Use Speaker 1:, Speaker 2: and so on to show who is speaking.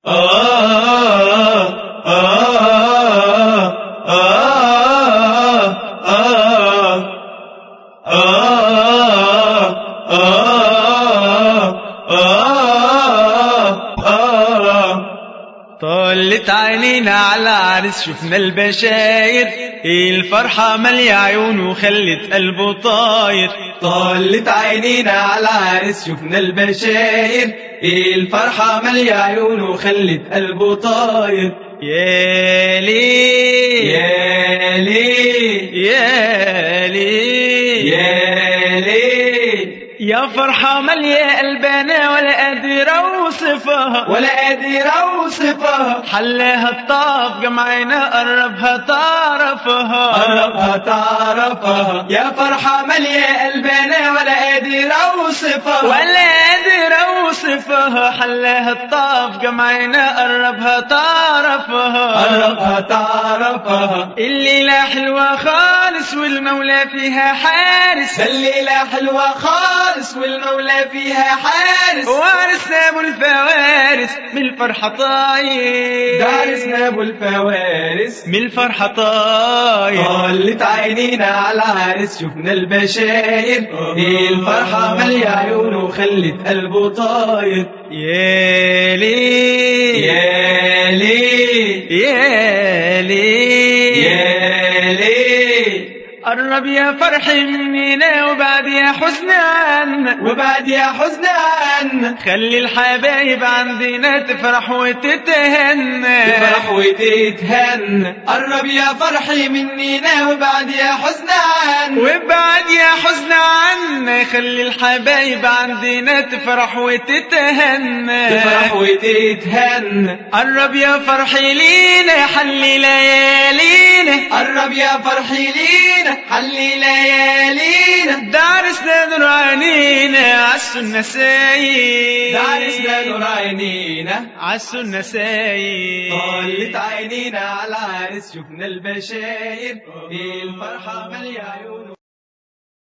Speaker 1: طلت عينينا على عرس شفنا البشاير الفرحة مالية عيونه وخلت قلبه طاير
Speaker 2: طلت عينينا على عرس شفنا البشاير الفرحة مالية عيونه وخلت قلبه طاير
Speaker 1: يا ليه
Speaker 2: يا ليه
Speaker 1: يا ليه
Speaker 2: يا ليه
Speaker 1: يا فرحة مالية قلبنا ولا قادر أوصفها
Speaker 2: ولا قادر اوصفها
Speaker 1: حلاها الطاف جمعنا قربها تعرفها
Speaker 2: قربها تعرفها يا فرحة مالية قلبنا ولا قادر اوصفها
Speaker 1: ولا قادر أوصفها حلاها الطاف جمعنا قربها تعرفها
Speaker 2: قربها تعرفها
Speaker 1: الليلة حلوة خالص والمولى فيها حارس
Speaker 2: ده الليلة حلوة خالص والمولى فيها حارس
Speaker 1: وارثنا ابو الفوارس من الفرحة طاير
Speaker 2: دارسنا ابو الفوارس
Speaker 1: من الفرحة طاير
Speaker 2: طلت عينينا على العرس شفنا البشاير الفرحة مالية عيونه وخلت قلبه طاير
Speaker 1: يا ليه
Speaker 2: يا ليه
Speaker 1: يا ليه
Speaker 2: يا ليه
Speaker 1: قرب يا فرح مننا وبعد يا حزن عنا
Speaker 2: وبعد يا حزنان
Speaker 1: خلي الحبايب عندنا تفرح وتتهنى
Speaker 2: تفرح وتتهنى قرب يا فرحي مننا وبعد يا حزنان
Speaker 1: وبعد يا حزن عنا خلي الحبايب عندنا تفرح وتتهنى
Speaker 2: تفرح وتتهنى
Speaker 1: قرب يا فرحي لينا حلي ليالينا
Speaker 2: قرب يا فرحي لينا حلي ليالينا
Speaker 1: دارسنا نور عينينا عسو النسايم
Speaker 2: دارسنا نور عينينا
Speaker 1: عسو النسايم
Speaker 2: طلت عينينا على العرس شفنا البشاير الفرحة مالية عيون